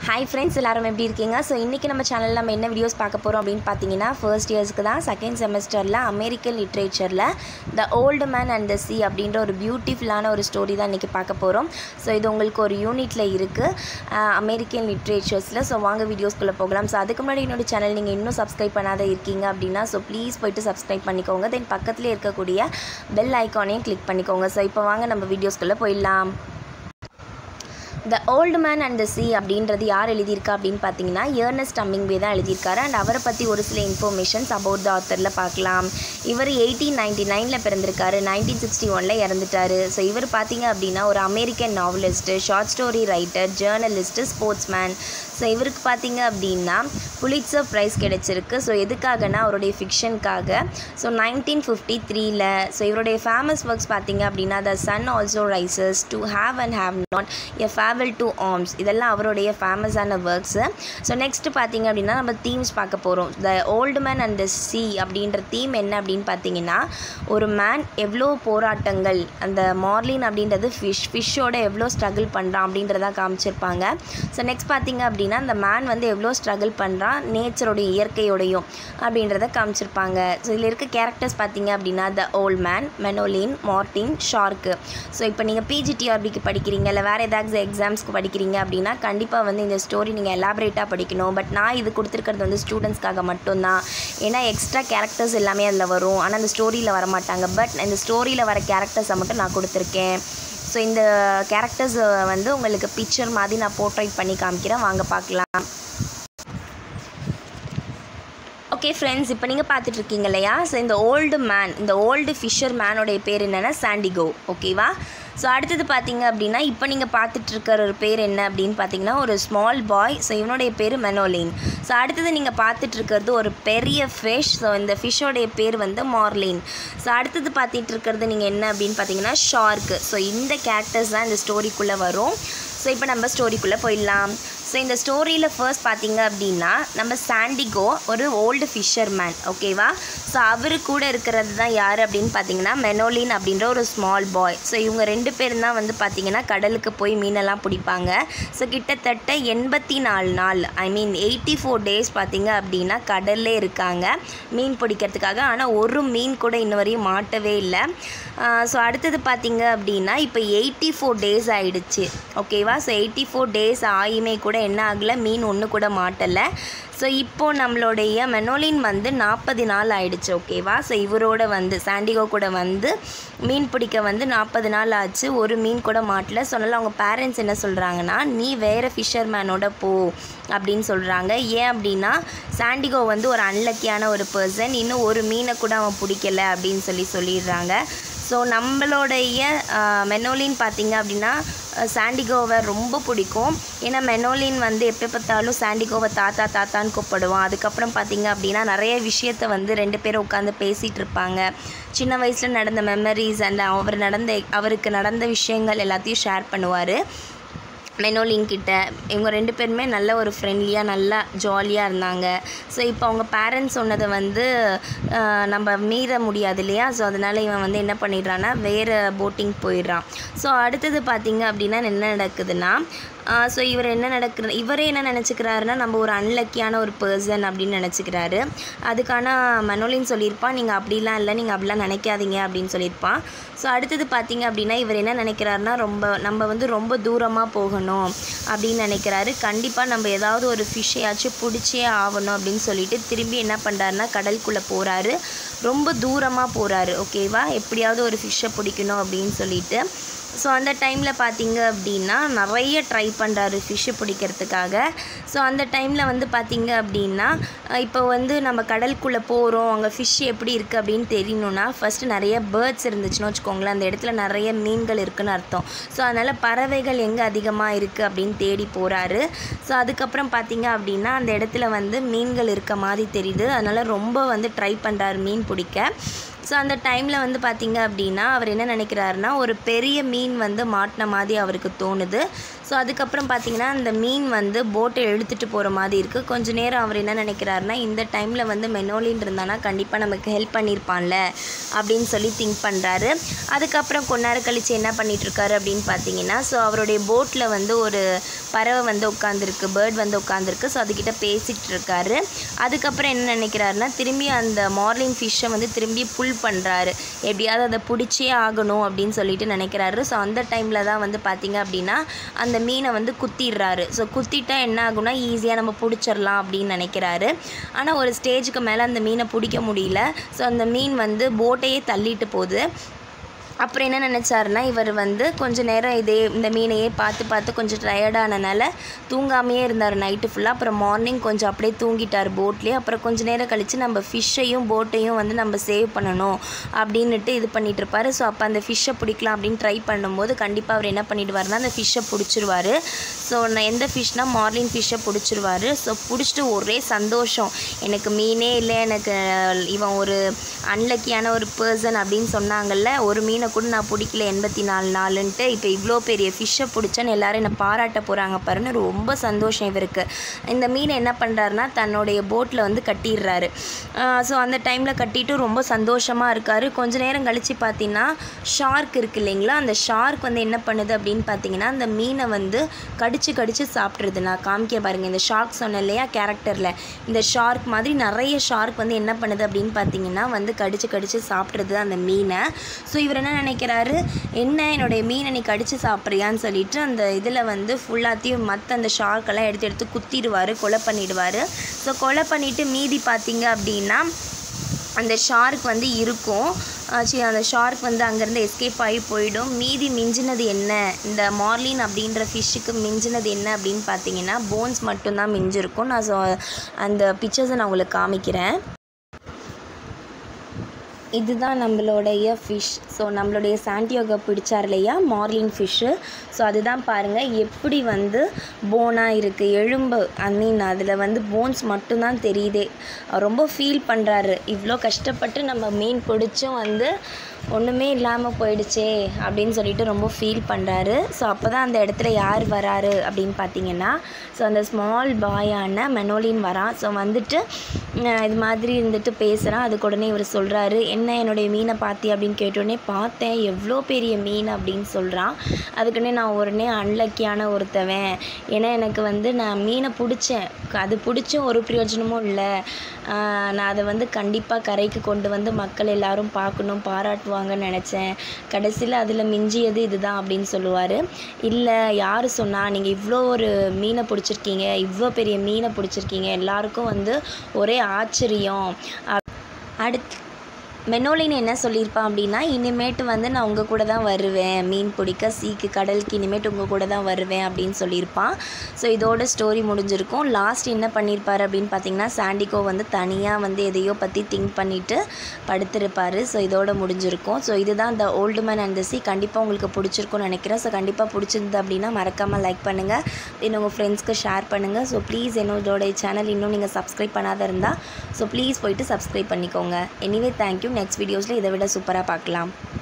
hi friends எல்லாரும் எப்படி இருக்கீங்க ஸோ இன்றைக்கி நம்ம சேனலில் நம்ம என்ன வீடியோஸ் பார்க்க போகிறோம் அப்படின்னு பார்த்தீங்கன்னா ஃபர்ஸ்ட் இயர்ஸ்க்கு தான் செகண்ட் செமஸ்டரில் அமெரிக்கன் லிட்ரேச்சரில் the old man and the sea அப்படின்ற ஒரு பியூட்டிஃபுல்லான ஒரு ஸ்டோரி தான் இன்றைக்கி பார்க்க போகிறோம் ஸோ இது உங்களுக்கு ஒரு யூனிட்டில் இருக்குது அமெரிக்கன் லிட்ரேச்சர்ஸில் ஸோ வாங்க வீடியோஸ்குள்ளே போகலாம் ஸோ அதுக்கு முன்னாடி என்னோட சேனல் நீங்கள் இன்னும் சப்ஸ்கிரைப் பண்ணாத இருக்கீங்க அப்படின்னா ஸோ ப்ளீஸ் போயிட்டு சப்ஸ்கிரைப் பண்ணிக்கோங்க தென் பக்கத்துலேயே இருக்கக்கூடிய பெல் ஐக்கானையும் கிளிக் பண்ணிக்கோங்க ஸோ இப்போ வாங்க நம்ம வீடியோஸ்குள்ளே போயிடலாம் the old man and the sea அப்படின்றது யார் எழுதியிருக்கா அப்படின்னு பார்த்தீங்கன்னா ஏர்னஸ்ட் அம்மிங்வே தான் எழுதியிருக்காரு அண்ட் அவரை பற்றி ஒரு சில இன்ஃபர்மேஷன்ஸ் அபவுட் த ஆத்தரில் பார்க்கலாம் இவர் எயிட்டீன் நைன்டி நைனில் பிறந்திருக்காரு நைன்டீன் சிக்ஸ்டி ஒனில் இறந்துட்டாரு ஸோ இவர் பார்த்தீங்க அப்படின்னா ஒரு American novelist short story writer journalist sportsman so இவருக்கு பார்த்தீங்க அப்படின்னா புலிட்சர் ப்ரைஸ் கிடைச்சிருக்கு ஸோ எதுக்காகனா அவருடைய ஃபிக்ஷனுக்காக ஸோ நைன்டீன் ஃபிஃப்டி த்ரீல ஸோ இவருடைய ஃபேமஸ் ஒர்க்ஸ் பார்த்தீங்க அப்படின்னா the sun also rises to have and have not a farewell to arms இதெல்லாம் அவருடைய ஃபேமஸான ஒர்க்ஸு ஸோ நெக்ஸ்ட்டு பார்த்தீங்க அப்படின்னா நம்ம தீம்ஸ் பார்க்க போகிறோம் the old man and the sea அப்படின்ற தீம் என்ன அப்படின்னு பார்த்தீங்கன்னா ஒரு மேன் எவ்வளோ போராட்டங்கள் அந்த மார்லின் அப்படின்றது ஃபிஷ் ஃபிஷ்ஷோட எவ்வளோ ஸ்ட்ரகிள் பண்ணுறான் அப்படின்றத காமிச்சிருப்பாங்க ஸோ நெக்ஸ்ட் பார்த்தீங்க அப்படின்னா அந்த மேன் வந்து எவ்வளோ ஸ்ட்ரகிள் பண்ணுறான் நேச்சரோடைய இயற்கையோடையும் அப்படின்றத காமிச்சிருப்பாங்க ஸோ இதில் இருக்க கேரக்டர்ஸ் பார்த்தீங்க அப்படின்னா the old man Manolin marlin shark so இப்போ நீங்கள் பிஜிடிஆர்பிக்கு படிக்கிறீங்க இல்லை வேறு ஏதாவது எக்ஸாம்ஸ்க்கு படிக்கிறீங்க அப்படின்னா கண்டிப்பாக வந்து இந்த ஸ்டோரி நீங்கள் எலாபரேட்டாக படிக்கணும் பட் நான் இது கொடுத்துருக்கிறது வந்து ஸ்டூடெண்ட்ஸ்க்காக மட்டும்தான் ஏன்னா எக்ஸ்ட்ரா கேரக்டர்ஸ் எல்லாமே அதில் வரும் ஆனால் அந்த ஸ்டோரியில் வர மாட்டாங்க பட் இந்த ஸ்டோரியில் வர கேரக்டர்ஸை மட்டும் நான் கொடுத்துருக்கேன் ஸோ இந்த கேரக்டர்ஸ் வந்து உங்களுக்கு பிக்சர் மாதிரி நான் போர்ட்ரைட் பண்ணி காமிக்கிறேன் வாங்க பார்க்கலாம் ஓகே ஃப்ரெண்ட்ஸ் இப்போ நீங்கள் பார்த்துட்டு இருக்கீங்க இல்லையா ஸோ இந்த ஓல்டு மேன் இந்த ஓல்டு ஃபிஷர் மேனோடைய பேர் என்னென்னா சாண்டிகோ ஓகேவா ஸோ அடுத்தது பார்த்தீங்க அப்படின்னா இப்போ நீங்கள் பார்த்துட்டு இருக்கிற ஒரு பேர் என்ன அப்படின்னு பார்த்தீங்கன்னா ஒரு ஸ்மால் பாய் ஸோ இவனுடைய பேர் மெனோலின் ஸோ அடுத்தது நீங்கள் பார்த்துட்டு இருக்கிறது ஒரு பெரிய ஃபிஷ் ஸோ இந்த ஃபிஷ்ஷோடைய பேர் வந்து மார்லின் ஸோ அடுத்தது பார்த்துட்டு இருக்கிறது நீங்கள் என்ன அப்படின்னு பார்த்தீங்கன்னா ஷார்க்கு ஸோ இந்த கேரக்டர்ஸ் தான் இந்த ஸ்டோரிக்குள்ளே வரும் ஸோ இப்போ நம்ம ஸ்டோரிக்குள்ளே போயிடலாம் ஸோ இந்த ஸ்டோரியில் ஃபர்ஸ்ட் பார்த்தீங்க அப்படின்னா நம்ம சாண்டிகோ ஒரு ஓல்டு ஃபிஷர் மேன் ஓகேவா ஸோ அவர் கூட இருக்கிறது தான் யார் அப்படின்னு பார்த்தீங்கன்னா மெனோலின் அப்படின்ற ஒரு ஸ்மால் பாய் ஸோ இவங்க ரெண்டு பேரும் தான் வந்து பார்த்தீங்கன்னா கடலுக்கு போய் மீனெல்லாம் பிடிப்பாங்க ஸோ கிட்டத்தட்ட எண்பத்தி நாலு நாள் I mean eighty four days பார்த்தீங்க அப்படின்னா கடல்லே இருக்காங்க மீன் பிடிக்கிறதுக்காக ஆனால் ஒரு மீன் கூட இன்ன வரையும் மாட்டவே இல்லை ஸோ அடுத்தது பார்த்தீங்க அப்படின்னா இப்போ எயிட்டி ஃபோர் டேஸ் ஆயிடுச்சு ஓகேவா ஸோ எயிட்டி ஃபோர் டேஸ் ஆயுமே கூட என்ன ஆகலை மீன் ஒன்று கூட மாட்டலை ஸோ இப்போது நம்மளுடைய மெனோலின் வந்து நாற்பது நாள் ஆயிடுச்சு ஓகேவா ஸோ இவரோட வந்து சாண்டிகோ கூட வந்து மீன் பிடிக்க வந்து நாற்பது நாள் ஆச்சு ஒரு மீன் கூட மாட்டல சொன்னால அவங்க பேரண்ட்ஸ் என்ன சொல்கிறாங்கன்னா நீ வேறு ஃபிஷர்மேனோட போ அப்படின்னு சொல்கிறாங்க ஏன் அப்படின்னா சாண்டிகோ வந்து ஒரு அன்லக்கியான ஒரு பர்சன் இன்னும் ஒரு மீனை கூட அவன் பிடிக்கல அப்படின்னு சொல்லி சொல்லிடுறாங்க ஸோ நம்மளுடைய மெனோலின் பார்த்திங்க அப்படின்னா சாண்டிகோவை ரொம்ப பிடிக்கும் ஏன்னா மெனோலின் வந்து எப்போ பார்த்தாலும் சாண்டிகோவை தாத்தா தாத்தான்னு கூப்பிடுவான் அதுக்கப்புறம் பார்த்திங்க அப்படின்னா நிறைய விஷயத்த வந்து ரெண்டு பேரும் உட்காந்து பேசிகிட்டு இருப்பாங்க சின்ன வயசில் நடந்த மெமரிஸ் அண்ட் அவர் நடந்த அவருக்கு நடந்த விஷயங்கள் எல்லாத்தையும் ஷேர் பண்ணுவார் மெனோலின் கிட்ட இவங்க ரெண்டு பேருமே நல்ல ஒரு ஃப்ரெண்ட்லியாக நல்லா ஜாலியாக இருந்தாங்க ஸோ இப்போ அவங்க பேரண்ட்ஸ் சொன்னதை வந்து நம்ம மீற முடியாது இல்லையா ஸோ அதனால் இவன் வந்து என்ன பண்ணிடுறான்னா வேறு போட்டிங் போயிடுறான் ஸோ அடுத்தது பார்த்திங்க அப்படின்னா என்ன நடக்குதுன்னா ஸோ இவர் என்ன நடக்குற இவரே என்ன நினச்சிக்கிறாருன்னா நம்ம ஒரு அன்லக்கியான ஒரு பர்சன் அப்படின்னு நினச்சிக்கிறாரு அதுக்கான மனோலின் சொல்லியிருப்பான் நீங்கள் அப்படிலாம் இல்லை நீங்கள் அப்படிலாம் நினைக்காதீங்க அப்படின்னு சொல்லியிருப்பான் ஸோ அடுத்தது பார்த்தீங்க அப்படின்னா இவர் என்ன நினைக்கிறாருன்னா ரொம்ப நம்ம வந்து ரொம்ப தூரமாக போகணும் அப்படின்னு நினைக்கிறாரு கண்டிப்பாக நம்ம ஏதாவது ஒரு ஃபிஷ்ஷையாச்சும் பிடிச்சே ஆகணும் அப்படின்னு சொல்லிட்டு திரும்பி என்ன பண்ணுறாருன்னா கடலுக்குள்ளே போகிறாரு ரொம்ப தூரமாக போகிறாரு ஓகேவா எப்படியாவது ஒரு ஃபிஷ்ஷை பிடிக்கணும் அப்படின்னு சொல்லிட்டு ஸோ அந்த டைமில் பார்த்தீங்க அப்படின்னா நிறைய ட்ரை பண்ணுறாரு ஃபிஷ்ஷு பிடிக்கிறதுக்காக ஸோ அந்த டைமில் வந்து பார்த்தீங்க அப்படின்னா இப்போ வந்து நம்ம கடலுக்குள்ளே போகிறோம் அங்கே ஃபிஷ் எப்படி இருக்குது அப்படின்னு தெரியணுன்னா ஃபஸ்ட்டு நிறைய பேர்ட்ஸ் இருந்துச்சுன்னு வச்சுக்கோங்களேன் அந்த இடத்துல நிறைய மீன்கள் இருக்குன்னு அர்த்தம் ஸோ அதனால் பறவைகள் எங்கே அதிகமாக இருக்குது அப்படின்னு தேடி போகிறாரு ஸோ அதுக்கப்புறம் பார்த்தீங்க அப்படின்னா அந்த இடத்துல வந்து மீன்கள் இருக்க மாதிரி தெரியுது அதனால் ரொம்ப வந்து ட்ரை பண்ணுறாரு மீன் பிடிக்க ஸோ அந்த டைமில் வந்து பார்த்திங்க அப்படின்னா அவர் என்ன நினைக்கிறாருன்னா ஒரு பெரிய மீன் வந்து மாட்டின மாதிரி அவருக்கு தோணுது ஸோ அதுக்கப்புறம் பார்த்தீங்கன்னா அந்த மீன் வந்து போட்டை எடுத்துகிட்டு போகிற மாதிரி இருக்குது கொஞ்ச நேரம் அவர் என்ன நினைக்கிறாருன்னா இந்த டைமில் வந்து மெனோலின் இருந்தானா கண்டிப்பாக நமக்கு ஹெல்ப் பண்ணியிருப்பான்ல அப்படின்னு சொல்லி திங்க் பண்ணுறாரு அதுக்கப்புறம் கொஞ்ச நேரம் கழித்து என்ன பண்ணிகிட்ருக்காரு அப்படின்னு பார்த்தீங்கன்னா ஸோ அவருடைய போட்டில் வந்து ஒரு பறவை வந்து உட்காந்துருக்கு பேர்ட் வந்து உட்காந்துருக்கு ஸோ அதுக்கிட்ட பேசிகிட்டு இருக்காரு அதுக்கப்புறம் என்ன நினைக்கிறாருன்னா திரும்பி அந்த மார்லின் ஃபிஷ்ஷை வந்து திரும்பி புல் பண்ணுறாரு எப்படியாவது அதை பிடிச்சே ஆகணும் அப்படின்னு சொல்லிட்டு நினைக்கிறாரு ஸோ அந்த டைமில் தான் வந்து பார்த்திங்க அப்படின்னா அந்த மீனை வந்து குத்திடுறாரு ஸோ குத்திட்டா என்ன ஆகும்னா ஈஸியாக நம்ம பிடிச்சிடலாம் அப்படின்னு நினைக்கிறாரு ஆனால் ஒரு ஸ்டேஜுக்கு மேலே அந்த மீனை பிடிக்க முடியல ஸோ அந்த மீன் வந்து போட்டையே தள்ளிட்டு போகுது அப்புறம் என்ன நினச்சாருன்னா இவர் வந்து கொஞ்ச நேரம் இதே இந்த மீனையே பார்த்து பார்த்து கொஞ்சம் டயர்டானனால தூங்காமையே இருந்தார் நைட்டு ஃபுல்லாக அப்புறம் மார்னிங் கொஞ்சம் அப்படியே தூங்கிட்டார் போட்லேயே அப்புறம் கொஞ்ச நேரம் கழித்து நம்ம ஃபிஷ்ஷையும் போட்டையும் வந்து நம்ம சேவ் பண்ணணும் அப்படின்னுட்டு இது பண்ணிட்டு இருப்பாரு ஸோ அப்போ அந்த ஃபிஷ்ஷை பிடிக்கலாம் அப்படின்னு ட்ரை பண்ணும்போது கண்டிப்பாக அவர் என்ன பண்ணிடுவாருன்னா அந்த ஃபிஷ்ஷை பிடிச்சிருவாரு ஸோ நான் எந்த ஃபிஷ்னா மார்லின் ஃபிஷ்ஷை பிடிச்சிருவாரு ஸோ பிடிச்சிட்டு ஒரே சந்தோஷம் எனக்கு மீனே இல்லை எனக்கு இவன் ஒரு அன்லக்கியான ஒரு பர்சன் அப்படின்னு சொன்னாங்கல்ல ஒரு மீனை கூட நான் பிடிக்கல எண்பத்தி நாலு நாளுன்ட்டு இப்போ இவ்வளோ பெரிய ஃபிஷ்ஷை பிடிச்சேன்னு எல்லாரும் என்னை பாராட்ட போகிறாங்க பாருன்னு ரொம்ப சந்தோஷம் இவருக்கு இந்த மீனை என்ன பண்ணுறாருனா தன்னுடைய போட்டில் வந்து கட்டிடுறாரு ஸோ அந்த டைமில் கட்டிட்டு ரொம்ப சந்தோஷமாக இருக்கார் கொஞ்ச நேரம் கழித்து பார்த்தீங்கன்னா ஷார்க் இருக்கு இல்லைங்களா அந்த ஷார்க் வந்து என்ன பண்ணுது அப்படின்னு பார்த்தீங்கன்னா அந்த மீனை வந்து கடிச்சு கடிச்சு சாப்பிட்றது நான் காமிக்க பாருங்கள் இந்த ஷார்க் சொன்னேன் இல்லையா கேரக்டரில் இந்த ஷார்க் மாதிரி நிறைய ஷார்க் வந்து என்ன பண்ணுது அப்படின்னு பார்த்தீங்கன்னா வந்து கடிச்சு கடிச்சு சாப்பிட்றது அந்த மீனை ஸோ இவர் என்ன நினைக்கிறாரு என்ன என்னுடைய மீனை நீ கடிச்சு சாப்பிட்றியான்னு சொல்லிட்டு அந்த இதில் வந்து ஃபுல்லாத்தையும் மற்ற அந்த ஷார்க்கெல்லாம் எடுத்து எடுத்து குத்திடுவார் கொலை பண்ணிடுவார் ஸோ கொலை பண்ணிவிட்டு மீதி பார்த்தீங்க அப்படின்னா அந்த ஷார்க் வந்து இருக்கும் சரி அந்த ஷார்க் வந்து அங்கேருந்து எஸ்கேப் ஆகி போயிடும் மீதி மிஞ்சினது என்ன இந்த மார்லின் அப்படின்ற ஃபிஷ்ஷுக்கு மிஞ்சினது என்ன அப்படின்னு பார்த்தீங்கன்னா போன்ஸ் மட்டும்தான் மிஞ்சிருக்கும் நான் ஸோ அந்த பிக்சர்ஸை நான் உங்களுக்கு காமிக்கிறேன் இதுதான் நம்மளுடைய ஃபிஷ் ஸோ நம்மளுடைய சாண்டியோகா பிடிச்சார் இல்லையா மார்லின் ஃபிஷ்ஷு ஸோ அதுதான் பாருங்கள் எப்படி வந்து போனாக இருக்குது எலும்பு ஐ மீன் அதில் வந்து போன்ஸ் மட்டும்தான் தெரியுதே அவர் ரொம்ப ஃபீல் பண்ணுறாரு இவ்வளோ கஷ்டப்பட்டு நம்ம மீன் பிடிச்சும் வந்து ஒன்றுமே இல்லாமல் போயிடுச்சே அப்படின்னு சொல்லிட்டு ரொம்ப ஃபீல் பண்ணுறாரு ஸோ அப்போ தான் அந்த இடத்துல யார் வராரு அப்படின்னு பார்த்தீங்கன்னா ஸோ அந்த ஸ்மால் பாயான மெனோலின் வரான் ஸோ வந்துட்டு அஹ் இது மாதிரி இருந்துட்டு பேசுகிறான் அதுக்கு உடனே இவர் சொல்கிறாரு என்ன என்னுடைய மீனை பார்த்தி அப்படின்னு கேட்டோடனே பார்த்தேன் எவ்வளோ பெரிய மீன் அப்படின்னு சொல்கிறான் அதுக்குன்னே நான் உடனே அன்லக்கியான ஒருத்தவன் ஏன்னா எனக்கு வந்து நான் மீனை பிடிச்சேன் அது பிடிச்சும் ஒரு பிரயோஜனமும் இல்லை ஆஹ் நான் அதை வந்து கண்டிப்பாக கரைக்கு கொண்டு வந்து மக்கள் எல்லாரும் பார்க்கணும் பாராட்டுவாங்கன்னு நினச்சேன் கடைசியில் அதில் மிஞ்சியது இதுதான் அப்படின்னு சொல்லுவார் இல்லை யார் சொன்னா நீங்கள் இவ்வளோ ஒரு மீனை பிடிச்சிருக்கீங்க இவ்வளோ பெரிய மீனை பிடிச்சிருக்கீங்க எல்லாருக்கும் வந்து ஒரே ஆச்சரியம் அப்- அடுத்து மெனோலின் என்ன சொல்லியிருப்பான் அப்படின்னா இனிமேட்டு வந்து நான் உங்கள் கூட தான் வருவேன் மீன் பிடிக்க சீக்கு கடலுக்கு இனிமேட்டு உங்கள் கூட தான் வருவேன் அப்படின்னு சொல்லியிருப்பான் ஸோ இதோட ஸ்டோரி முடிஞ்சிருக்கும் லாஸ்ட் என்ன பண்ணியிருப்பார் அப்படின்னு பார்த்தீங்கன்னா சாண்டிகோ வந்து தனியாக வந்து எதையோ பற்றி திங்க் பண்ணிவிட்டு படுத்திருப்பார் ஸோ இதோட முடிஞ்சிருக்கும் ஸோ இதுதான் the old man and the sea கண்டிப்பாக உங்களுக்கு பிடிச்சிருக்கும்னு நினைக்கிறேன் ஸோ கண்டிப்பாக பிடிச்சிருந்தது அப்படின்னா மறக்காமல் லைக் பண்ணுங்கள் தென் உங்கள் ஃப்ரெண்ட்ஸ்க்கு ஷேர் பண்ணுங்கள் ஸோ ப்ளீஸ் என்னோட சேனல் இன்னும் நீங்கள் சப்ஸ்கிரைப் பண்ணாத இருந்தால் ஸோ ப்ளீஸ் போயிட்டு சப்ஸ்கிரைப் பண்ணிக்கோங்க எனிவே தேங்க்யூ நெக்ஸ்ட் வீடியோஸில் இதை விட சூப்பராக பார்க்கலாம்